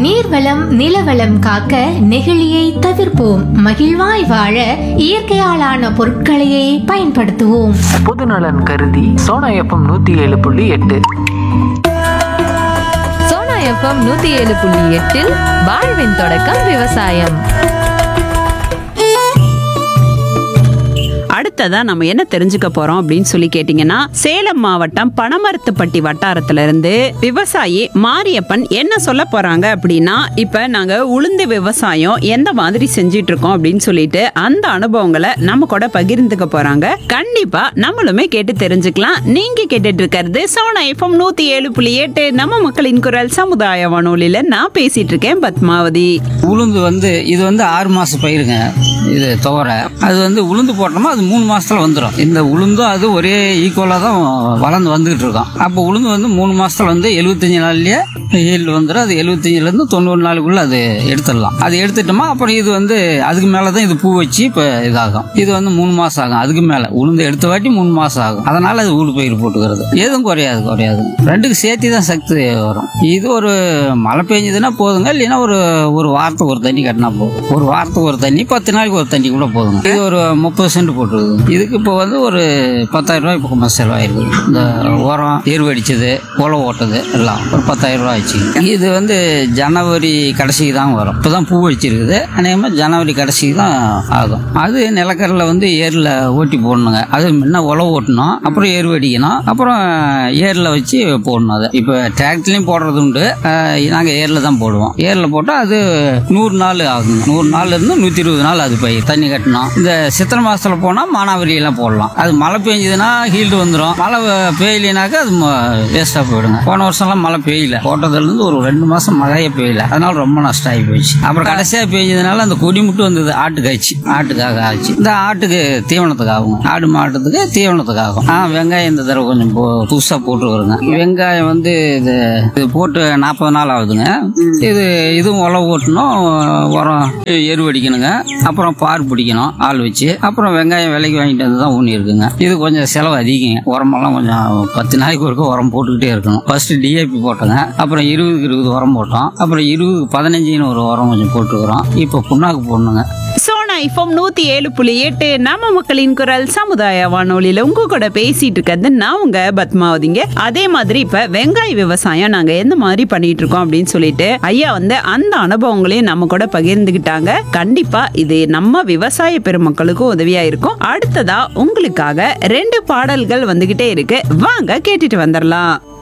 நீர்வளம் நிலவளம் காக்க நெகிழியை தவிர்ப்போம் மகிழ்வாய் வாழ இயற்கையாலான பொருட்களையே பயன்படுத்துவோம் பொதுநலன் கருதி சோனா எஃப்எம் நூத்தி ஏழு புள்ளி எட்டு சோனா எஃப்எம் நூத்தி ஏழு புள்ளி எட்டில் வாழ்வின் தொடக்கம் விவசாயம் அடுத்ததா நம்ம என்ன தெரிஞ்சுக்க போறோம் அப்படின்னு சொல்லி கேட்டீங்கன்னா சேலம் மாவட்டம் பனமரத்துப்பட்டி வட்டாரத்துல இருந்து விவசாயி மாரியப்பன் என்ன சொல்ல போறாங்க அப்படின்னா இப்ப நாங்க உளுந்து விவசாயம் எந்த மாதிரி செஞ்சிட்டு இருக்கோம் அப்படின்னு சொல்லிட்டு அந்த அனுபவங்களை நம்ம கூட பகிர்ந்துக்க போறாங்க கண்டிப்பா நம்மளுமே கேட்டு தெரிஞ்சுக்கலாம் நீங்க கேட்டுட்டு இருக்கிறது சோனா எஃப்எம் நூத்தி ஏழு புள்ளி எட்டு நம்ம மக்களின் குரல் சமுதாய வானொலியில நான் பேசிட்டு இருக்கேன் பத்மாவதி உளுந்து வந்து இது வந்து ஆறு மாசம் பயிருங்க இது துவரை அது வந்து உளுந்து போட்டோமா அது மூணு மாசத்துல வந்துடும் இந்த உளுந்தும் அது ஒரே ஈக்குவலா தான் வளர்ந்து வந்துகிட்டு இருக்கோம் அப்போ உளுந்து வந்து மூணு மாசத்துல வந்து எழுபத்தஞ்சு நாள்லயே ஈல்டு வந்துடும் அது எழுபத்தஞ்சுல இருந்து தொண்ணூறு நாளுக்குள்ள அது எடுத்துடலாம் அது எடுத்துட்டோமா அப்புறம் இது வந்து அதுக்கு மேல தான் இது பூ வச்சு இப்போ இதாகும் இது வந்து மூணு மாசம் ஆகும் அதுக்கு மேல உளுந்து எடுத்த வாட்டி மூணு மாசம் ஆகும் அதனால அது ஊடு பயிர் போட்டுக்கிறது எதுவும் குறையாது குறையாது ரெண்டுக்கு சேர்த்து தான் சக்தி வரும் இது ஒரு மழை பெஞ்சதுன்னா போதுங்க இல்லைன்னா ஒரு ஒரு வாரத்துக்கு ஒரு தண்ணி கட்டினா போதும் ஒரு வாரத்துக்கு ஒரு தண்ணி பத்து நாளைக்கு ஒரு தண்ணி கூட போதுங்க இது ஒரு முப்பது சென்ட் போட்டுருது இதுக்கு இப்போ வந்து ஒரு பத்தாயிரம் ரூபாய் பக்கம் செலவாயிருக்கு இந்த உரம் எருவு அடிச்சது உழவு ஓட்டது எல்லாம் ஒரு பத்தாயிரம் ரூபாய் ஆச்சு இது வந்து ஜனவரி கடைசிக்கு தான் வரும் இப்போதான் பூ வச்சிருக்குது அநேகமாக ஜனவரி கடைசிக்கு தான் ஆகும் அது நிலக்கரில் வந்து ஏரில் ஓட்டி போடணுங்க அது முன்ன உழவு ஓட்டணும் அப்புறம் எருவு அடிக்கணும் அப்புறம் ஏரில் வச்சு போடணும் அதை இப்போ டிராக்டர்லையும் போடுறது உண்டு நாங்கள் ஏரில் தான் போடுவோம் ஏரில் போட்டால் அது நூறு நாள் ஆகுங்க நூறு நாள் இருந்து நூற்றி இருபது நாள் அது பயிர் தண்ணி கட்டணும் இந்த சித்திரை மாசத்துல போனால் மானாவரி எல்லாம் போடலாம் அது மழை பெஞ்சதுன்னா ஹீல்டு வந்துடும் மழை பெய்யலினாக்கா அது வேஸ்ட்டாக போயிடுங்க போன வருஷம்லாம் மழை பெய்யல போட்டதுலேருந்து ஒரு ரெண்டு மாதம் மழையே பெய்யல அதனால ரொம்ப நஷ்டம் ஆகி போயிடுச்சு அப்புறம் கடைசியாக பெஞ்சதுனால அந்த கொடி மட்டும் வந்தது ஆட்டுக்கு ஆச்சு ஆட்டுக்காக ஆச்சு இந்த ஆட்டுக்கு தீவனத்துக்கு ஆகும் ஆடு மாட்டத்துக்கு தீவனத்துக்கு ஆகும் ஆ வெங்காயம் இந்த தடவை கொஞ்சம் போ- புதுசா போட்டு வருங்க வெங்காயம் வந்து இது இது போட்டு நாற்பது நாள் ஆகுதுங்க இது இதுவும் உழவு ஓட்டணும் உரம் எரு அடிக்கணுங்க அப்புறம் பார் பிடிக்கணும் ஆள் வச்சு அப்புறம் வெங்காயம் விலைக்கு வாங்கிட்டு வந்து தான் ஊனி இருக்குங்க இது கொஞ்சம் செலவு அதிகங்க உரமெல்லாம் கொஞ்சம் பத்து நாளைக்கு ஒருக்க உரம் போட்டுக்கிட்டே இருக்கணும் ஃபர்ஸ்ட் டிஏபி போட்டோங்க அப்புறம் இருபதுக்கு இருபது உரம் போட்டோம் அப்புறம் இருபதுக்கு பதினஞ்சுன்னு ஒரு உரம் கொஞ்சம் போட்டுக்கிறோம் இப்போ புண்ணாக்கு போடணுங்க சோனா ஐஃபோம் நூத்தி ஏழு புள்ளி எட்டு நம்ம மக்களின் குரல் சமுதாய வானொலியில உங்க கூட பேசிட்டு இருக்கிறது நான் உங்க பத்மாவதிங்க அதே மாதிரி இப்ப வெங்காய விவசாயம் நாங்க எந்த மாதிரி பண்ணிட்டு இருக்கோம் அப்படின்னு சொல்லிட்டு ஐயா வந்து அந்த அனுபவங்களையும் நம்ம கூட பகிர்ந்துகிட்டாங்க கண்டிப்பா இது நம்ம விவசாய பெருமக்களுக்கும் உதவியா இருக்கும் அடுத்ததா உங்களுக்காக ரெண்டு பாடல்கள் வந்துகிட்டே இருக்கு வாங்க கேட்டுட்டு வந்துடலாம்